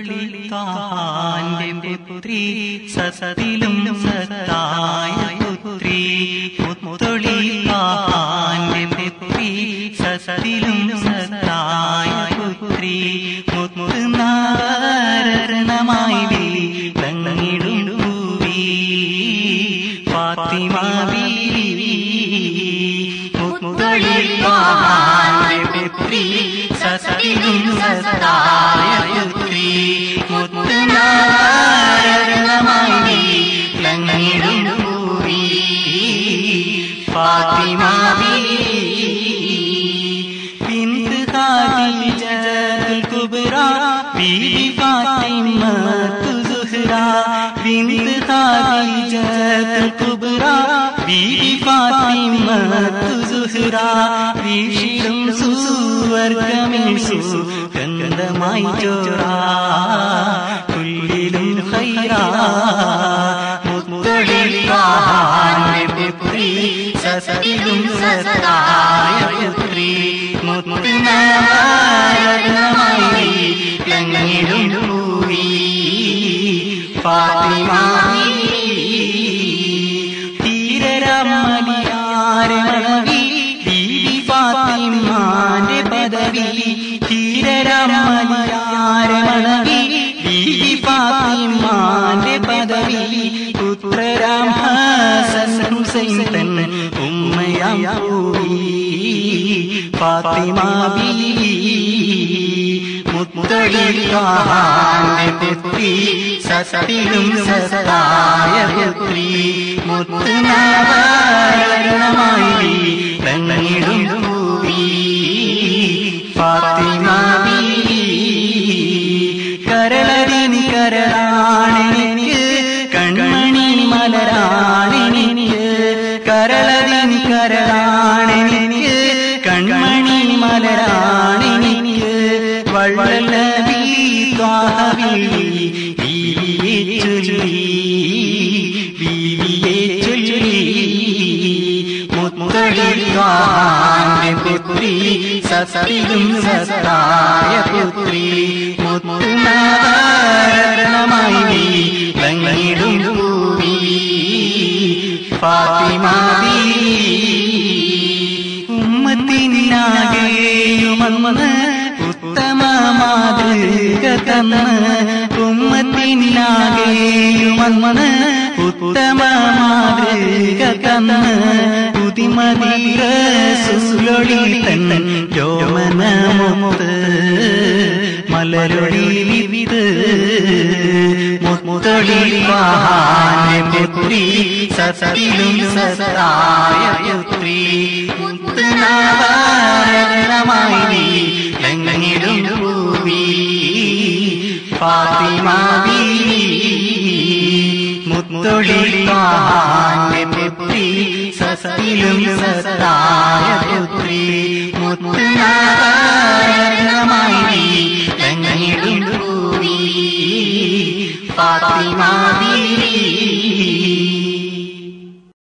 മുത്തൊളിത്താന്റെ പുത്രി സസതിലും സത്തായ പുത്രി മുത്തൊളിത്താന്റെ പുത്രി സസതിലും സത്തായ പുത്രി മുത്തുനാരണമായി തങ്ങിടും പൂവി ഫാത്തിമ ബീവി മുത്തൊളിത്താന്റെ പുത്രി സസതിലും സത്തായ പുത്രി മുത്തുനാരണമായി തങ്ങിടും പൂവി ഫാത്തിമ ബീവി بنت خديجة الكبرى بيبي فاطمة زهرا بنت خديجة الكبرى بيبي فاطمة زهرا വീഷിടും സുവർഗമേശു ഗന്ധമായി ചോറാ കുല്ലിലും ഖൈറാ മുത്തൊളിപ്പാന്റെ പുത്രി സസതിലും സസതായ പുത്രി മുത്തുനാരണമായി ലങ്ങിടും ഭൂവി ഫാത്തിമാവി ധീരരമലിയാരെ മണവി ബീവി ഫാത്തിമാന്റെ പദവി ധീരരമലിയാരെ മണവി ബീവി ഫാത്തിമാന്റെ പദവി പുത്രരാം ഹസൻ ഹുസൈൻ തൻ ഉമ്മയാം പൂവി ഫാത്തിമ ബീവി മുത്തൊളിക്കാന്റെ പുത്രി സസതിലും സസതായ പുത്രി മുത്തുനാഭരണമായി തങ്ങിടും പൂവി ഫാത്തിമ ബീവി കരളരിനി കരളാണെനിക്ക് കൺമണി മലരാണെനിക്ക് കരളരിനി കരളാണെനിക്ക് കൺമണി മലരാണെനിക്ക് വള്ളല ബീവിയെ ചൊല്ലി ബീവിയെ ചൊല്ലി മുത്തൊളിക്കാന്റെ പുത്രി സസതിലും സസതായ പുത്രി മുത്തുനാരണമായി ലങ്ങിടും ഭൂമി ഫാത്തിമ ഉമ്മത്തിനാകെയുമന്ന് ഉത്തമ മാതൃക തന്ന് ഉമ്മത്തിനാകെയുമന്ന് ഉത്തമ മാതൃക തന്ന് പുതിമതിരസുലൊളി തന്നെ രോമനമുത്ത് മലരൊളി വിവിധ മുത്തൊളിപ്പാന്റെ പുത്രി സസതിലും സസതായ പുത്രി മുത്തുനാഭരണമായി ലങ്ങിടും ഭൂവി ഫാത്തിമ ബീവി മുത്തൊളിപ്പാന്റെ പുത്രി സസതിലും സസതായ പുത്രി